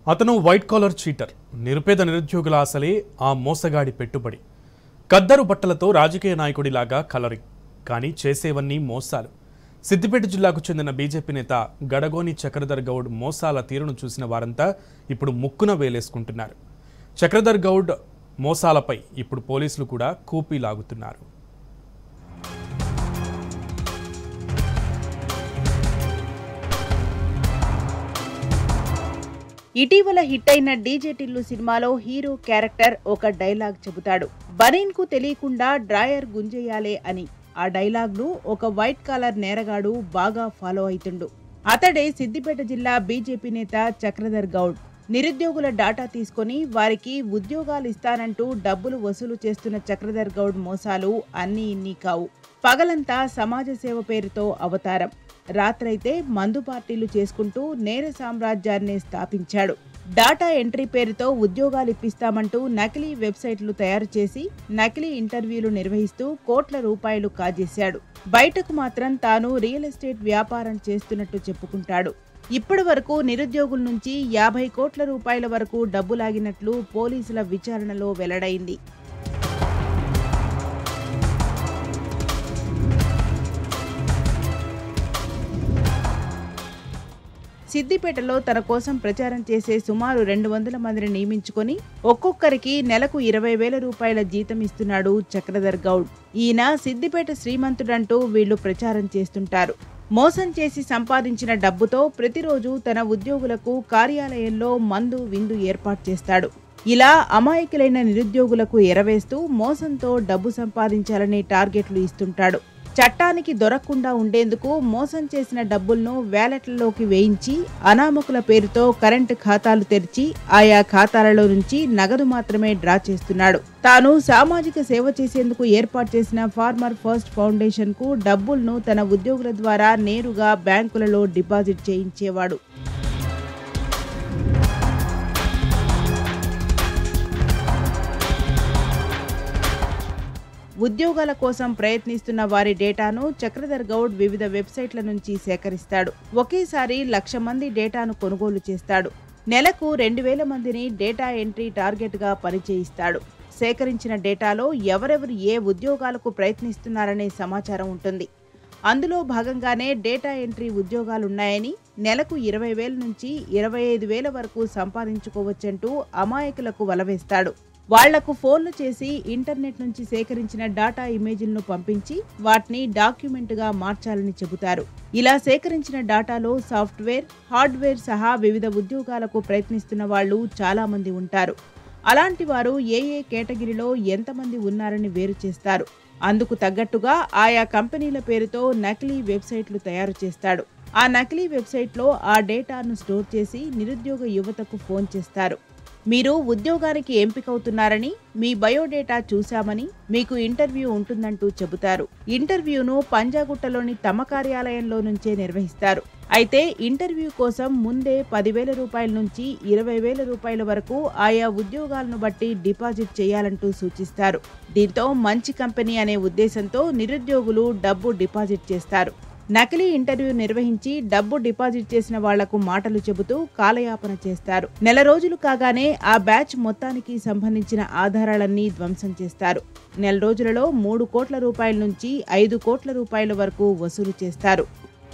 అతను white collar cheater నిరుపేద నిరుద్యోగుల ఆశలే ఆ మోసగాడి పెట్టుబడి కద్దరు బట్టలతో రాజకీయ నాయకుడిలాగా కలరింగ్ కానీ చేసేవన్నీ మోసాలు సిద్దిపేట జిల్లాకు చెందిన బీజేపీ నేత గడగోని చక్రధర్ గౌడ్ మోసాల తీరును చూసిన వారంతా ఇప్పుడు ముక్కున వేలేసుకుంటున్నారు చక్రధర్ గౌడ్ మోసాలపై ఇప్పుడు పోలీసులు కూడా కూపీ లాగుతున్నారు ఇటీవల హిట్ అయిన డీజే టిల్లు సినిమాలో హీరో క్యారెక్టర్ ఒక డైలాగ్ చెబుతాడు బనీన్ కు తెలియకుండా డ్రాయర్ గుంజేయాలే అని ఆ డైలాగ్ ను ఒక వైట్ కాలర్ నేరగాడు బాగా ఫాలో అవుతుండు అతడే సిద్దిపేట జిల్లా బీజేపీ నేత చక్రధర్ గౌడ్ నిరుద్యోగుల డాటా తీసుకొని వారికి ఉద్యోగాలు ఇస్తానంటూ డబ్బులు వసూలు చేస్తున్న చక్రధర్ గౌడ్ మోసాలు అన్నీ ఇన్ని కావు పగలంతా సమాజ సేవ పేరుతో అవతారం రాత్రైతే మందు పార్టీలు చేసుకుంటూ నేర సామ్రాజ్యాన్ని స్థాపించాడు డాటా ఎంట్రీ పేరుతో ఉద్యోగాలు ఇప్పిస్తామంటూ నకిలీ వెబ్సైట్లు తయారు చేసి నకిలీ ఇంటర్వ్యూలు నిర్వహిస్తూ కోట్ల రూపాయలు కాజేశాడు బయటకు మాత్రం తాను రియల్ ఎస్టేట్ వ్యాపారం చేస్తున్నట్టు చెప్పుకుంటాడు ఇప్పటి వరకు నిరుద్యోగుల నుంచి యాభై కోట్ల రూపాయల వరకు డబ్బు లాగినట్లు పోలీసుల విచారణలో వెల్లడైంది సిద్దిపేటలో తన కోసం ప్రచారం చేసే సుమారు రెండు వందల మందిని నియమించుకొని ఒక్కొక్కరికి నెలకు ఇరవై వేల రూపాయల జీతం ఇస్తున్నాడు చక్రధర్ గౌడ్ ఈయన సిద్దిపేట శ్రీమంతుడంటూ వీళ్ళు ప్రచారం చేస్తుంటారు మోసం చేసి సంపాదించిన డబ్బుతో ప్రతిరోజు తన ఉద్యోగులకు కార్యాలయంలో మందు విందు ఏర్పాటు చేస్తాడు ఇలా అమాయకులైన నిరుద్యోగులకు ఎరవేస్తూ మోసంతో డబ్బు సంపాదించాలనే టార్గెట్లు ఇస్తుంటాడు చట్టానికి దొరకకుండా ఉండేందుకు మోసం చేసిన డబ్బులను వ్యాలెట్లలోకి వేయించి అనామకుల పేరుతో కరెంటు ఖాతాలు తెరిచి ఆయా ఖాతాలలో నుంచి నగదు మాత్రమే డ్రా చేస్తున్నాడు తాను సామాజిక సేవ చేసేందుకు ఏర్పాటు చేసిన ఫార్మర్ ఫస్ట్ ఫౌండేషన్ కు డబ్బులను తన ఉద్యోగుల ద్వారా నేరుగా బ్యాంకులలో డిపాజిట్ చేయించేవాడు ఉద్యోగాల కోసం ప్రయత్నిస్తున్న వారి డేటాను చక్రధర్ గౌడ్ వివిధ వెబ్సైట్ల నుంచి సేకరిస్తాడు ఒకేసారి లక్ష మంది డేటాను కొనుగోలు చేస్తాడు నెలకు రెండు వేల మందిని డేటా ఎంట్రీ టార్గెట్గా పనిచేయిస్తాడు సేకరించిన డేటాలో ఎవరెవరు ఏ ఉద్యోగాలకు ప్రయత్నిస్తున్నారనే సమాచారం ఉంటుంది అందులో భాగంగానే డేటా ఎంట్రీ ఉద్యోగాలున్నాయని నెలకు ఇరవై వేల నుంచి ఇరవై ఐదు వేల వరకు సంపాదించుకోవచ్చంటూ అమాయకులకు వలవేస్తాడు వాళ్లకు ఫోన్లు చేసి ఇంటర్నెట్ నుంచి సేకరించిన డాటా ఇమేజ్లను పంపించి వాటిని డాక్యుమెంట్గా మార్చాలని చెబుతారు ఇలా సేకరించిన డాటాలో సాఫ్ట్వేర్ హార్డ్వేర్ సహా వివిధ ఉద్యోగాలకు ప్రయత్నిస్తున్న వాళ్ళు చాలా మంది ఉంటారు అలాంటి వారు ఏ ఏ కేటగిరీలో ఎంతమంది ఉన్నారని వేరు చేస్తారు అందుకు తగ్గట్టుగా ఆయా కంపెనీల పేరుతో నకిలీ వెబ్సైట్లు తయారు చేస్తాడు ఆ నకిలీ వెబ్సైట్లో ఆ డేటాను స్టోర్ చేసి నిరుద్యోగ యువతకు ఫోన్ చేస్తారు మీరు ఉద్యోగానికి ఎంపికవుతున్నారని మీ బయోడేటా చూశామని మీకు ఇంటర్వ్యూ ఉంటుందంటూ చెబుతారు ఇంటర్వ్యూను పంజాగుట్టలోని తమ కార్యాలయంలో నుంచే నిర్వహిస్తారు అయితే ఇంటర్వ్యూ కోసం ముందే పదివేల రూపాయల నుంచి ఇరవై వేల రూపాయల వరకు ఆయా ఉద్యోగాలను బట్టి డిపాజిట్ చేయాలంటూ సూచిస్తారు దీంతో మంచి కంపెనీ అనే ఉద్దేశంతో నిరుద్యోగులు డబ్బు డిపాజిట్ చేస్తారు నకిలీ ఇంటర్వ్యూ నిర్వహించి డబ్బు డిపాజిట్ చేసిన వాళ్లకు మాటలు చెబుతూ కాలయాపన చేస్తారు నెల రోజులు కాగానే ఆ బ్యాచ్ మొత్తానికి సంబంధించిన ఆధారాలన్నీ ధ్వంసం చేస్తారు నెల రోజులలో మూడు కోట్ల రూపాయల నుంచి ఐదు కోట్ల రూపాయల వరకు వసూలు చేస్తారు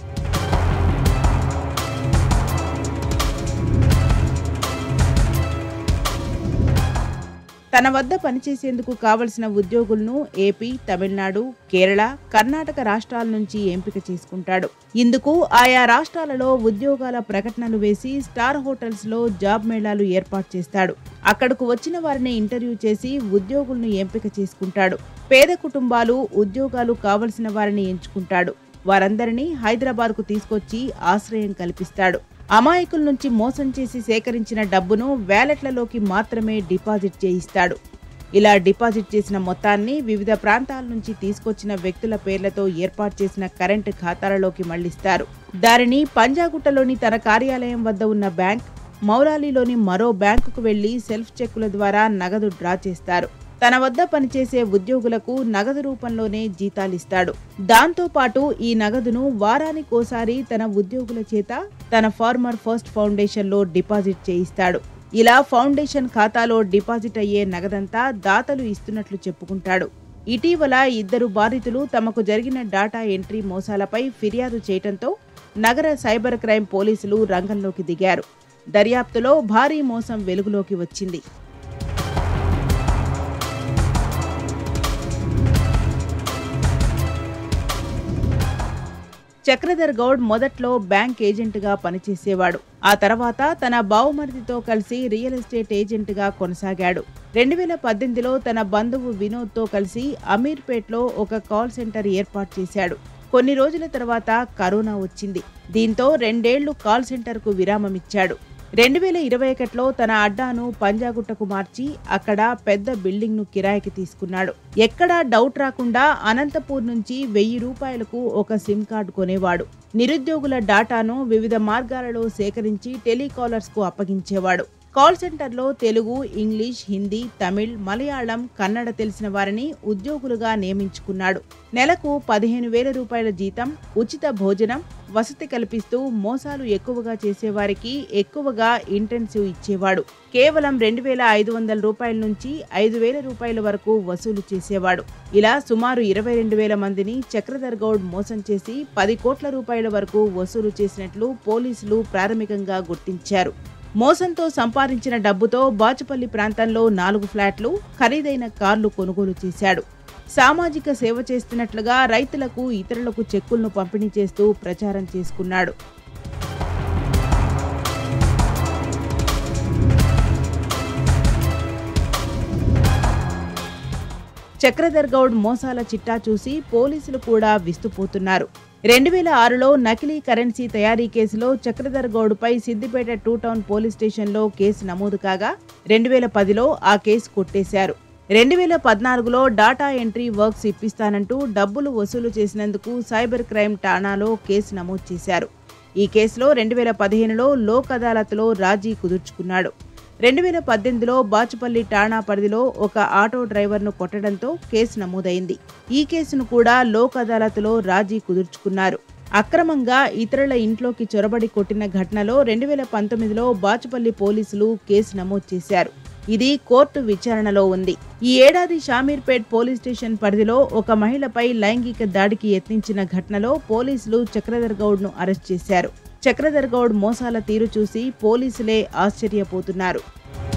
తన వద్ద పనిచేసేందుకు కావలసిన ఉద్యోగులను ఏపీ తమిళనాడు కేరళ కర్ణాటక రాష్ట్రాల నుంచి ఎంపిక చేసుకుంటాడు ఇందుకు ఆయా రాష్ట్రాలలో ఉద్యోగాల ప్రకటనలు వేసి స్టార్ హోటల్స్ లో జాబ్ మేళాలు ఏర్పాటు చేస్తాడు అక్కడకు వచ్చిన వారిని ఇంటర్వ్యూ చేసి ఉద్యోగులను ఎంపిక చేసుకుంటాడు పేద కుటుంబాలు ఉద్యోగాలు కావలసిన వారిని ఎంచుకుంటాడు వారందరినీ హైదరాబాద్కు తీసుకొచ్చి ఆశ్రయం కల్పిస్తాడు అమాయకుల నుంచి మోసం చేసి సేకరించిన డబ్బును వ్యాలెట్లలోకి మాత్రమే డిపాజిట్ చేయిస్తాడు ఇలా డిపాజిట్ చేసిన మొత్తాన్ని వివిధ ప్రాంతాల నుంచి తీసుకొచ్చిన వ్యక్తుల పేర్లతో ఏర్పాటు చేసిన కరెంటు ఖాతాలలోకి మళ్లిస్తారు దానిని పంజాగుట్టలోని తన కార్యాలయం వద్ద ఉన్న బ్యాంక్ మౌలాలీలోని మరో బ్యాంకుకు వెళ్లి సెల్ఫ్ చెక్కుల ద్వారా నగదు డ్రా చేస్తారు తన వద్ద పనిచేసే ఉద్యోగులకు నగదు రూపంలోనే జీతాలిస్తాడు దాంతో పాటు ఈ నగదును వారానికోసారి తన ఉద్యోగుల చేత తన ఫార్మర్ ఫస్ట్ ఫౌండేషన్లో డిపాజిట్ చేయిస్తాడు ఇలా ఫౌండేషన్ ఖాతాలో డిపాజిట్ అయ్యే నగదంతా దాతలు ఇస్తున్నట్లు చెప్పుకుంటాడు ఇటీవల ఇద్దరు బాధితులు తమకు జరిగిన డాటా ఎంట్రీ మోసాలపై ఫిర్యాదు చేయటంతో నగర సైబర్ క్రైమ్ పోలీసులు రంగంలోకి దిగారు దర్యాప్తులో భారీ మోసం వెలుగులోకి వచ్చింది చక్రధర్ గౌడ్ మొదట్లో బ్యాంక్ ఏజెంట్గా పనిచేసేవాడు ఆ తర్వాత తన బావుమరిదితో కలిసి రియల్ ఎస్టేట్ ఏజెంట్గా కొనసాగాడు రెండు వేల పద్దెనిమిదిలో తన బంధువు వినోద్తో కలిసి అమీర్పేట్లో ఒక కాల్ సెంటర్ ఏర్పాటు చేశాడు కొన్ని రోజుల తర్వాత కరోనా వచ్చింది దీంతో రెండేళ్లు కాల్ సెంటర్కు విరామమిచ్చాడు రెండు వేల ఇరవై ఒకటిలో తన అడ్డాను పంజాగుట్టకు మార్చి అక్కడ పెద్ద బిల్డింగ్ ను కిరాయికి తీసుకున్నాడు ఎక్కడా డౌట్ రాకుండా అనంతపూర్ నుంచి వెయ్యి రూపాయలకు ఒక సిమ్ కార్డు కొనేవాడు నిరుద్యోగుల డాటాను వివిధ మార్గాలలో సేకరించి టెలికాలర్స్ కు అప్పగించేవాడు కాల్ సెంటర్లో తెలుగు ఇంగ్లీష్ హిందీ తమిళ్ మలయాళం కన్నడ తెలిసిన వారిని ఉద్యోగులుగా నియమించుకున్నాడు నెలకు పదిహేను వేల రూపాయల జీతం ఉచిత భోజనం వసతి కల్పిస్తూ మోసాలు ఎక్కువగా చేసేవారికి ఎక్కువగా ఇంటెన్సివ్ ఇచ్చేవాడు కేవలం రెండు వేల ఐదు వందల రూపాయల నుంచి ఐదు వేల రూపాయల వరకు వసూలు చేసేవాడు ఇలా సుమారు ఇరవై రెండు వేల మందిని చక్రధర్ గౌడ్ మోసం చేసి పది కోట్ల రూపాయల వరకు వసూలు చేసినట్లు పోలీసులు ప్రాథమికంగా గుర్తించారు మోసంతో సంపాదించిన డబ్బుతో బాచుపల్లి ప్రాంతంలో నాలుగు ఫ్లాట్లు ఖరీదైన కార్లు కొనుగోలు చేశాడు సామాజిక సేవ చేస్తున్నట్లుగా రైతులకు ఇతరులకు చెక్కులను పంపిణీ చేస్తూ ప్రచారం చేసుకున్నాడు చక్రధర్ గౌడ్ మోసాల చిట్టా చూసి పోలీసులు కూడా విస్తుపోతున్నారు రెండు వేల ఆరులో నకిలీ కరెన్సీ తయారీ కేసులో చక్రధర్ గౌడ్పై సిద్దిపేట టూ టౌన్ పోలీస్ స్టేషన్లో కేసు నమోదు కాగా రెండు వేల పదిలో ఆ కేసు కొట్టేశారు రెండు వేల పద్నాలుగులో డాటా ఎంట్రీ వర్క్స్ ఇప్పిస్తానంటూ డబ్బులు వసూలు చేసినందుకు సైబర్ క్రైమ్ ఠాణాలో కేసు నమోదు చేశారు ఈ కేసులో రెండు వేల పదిహేనులో లోక్ అదాలత్లో రాజీ కుదుర్చుకున్నాడు రెండు వేల పద్దెనిమిదిలో బాచుపల్లి ఠాణా పరిధిలో ఒక ఆటో డ్రైవర్ను కొట్టడంతో కేసు నమోదైంది ఈ కేసును కూడా లోక్ అదాలత్లో రాజీ కుదుర్చుకున్నారు అక్రమంగా ఇతరుల ఇంట్లోకి చొరబడి కొట్టిన ఘటనలో రెండు వేల పంతొమ్మిదిలో బాచుపల్లి పోలీసులు కేసు నమోదు చేశారు ఇది కోర్టు విచారణలో ఉంది ఈ ఏడాది షామీర్పేట్ పోలీస్ స్టేషన్ పరిధిలో ఒక మహిళపై లైంగిక దాడికి యత్నించిన ఘటనలో పోలీసులు చక్రధర్ గౌడ్ను అరెస్ట్ చేశారు చక్రధర్ గౌడ్ మోసాల తీరు చూసి పోలీసులే ఆశ్చర్యపోతున్నారు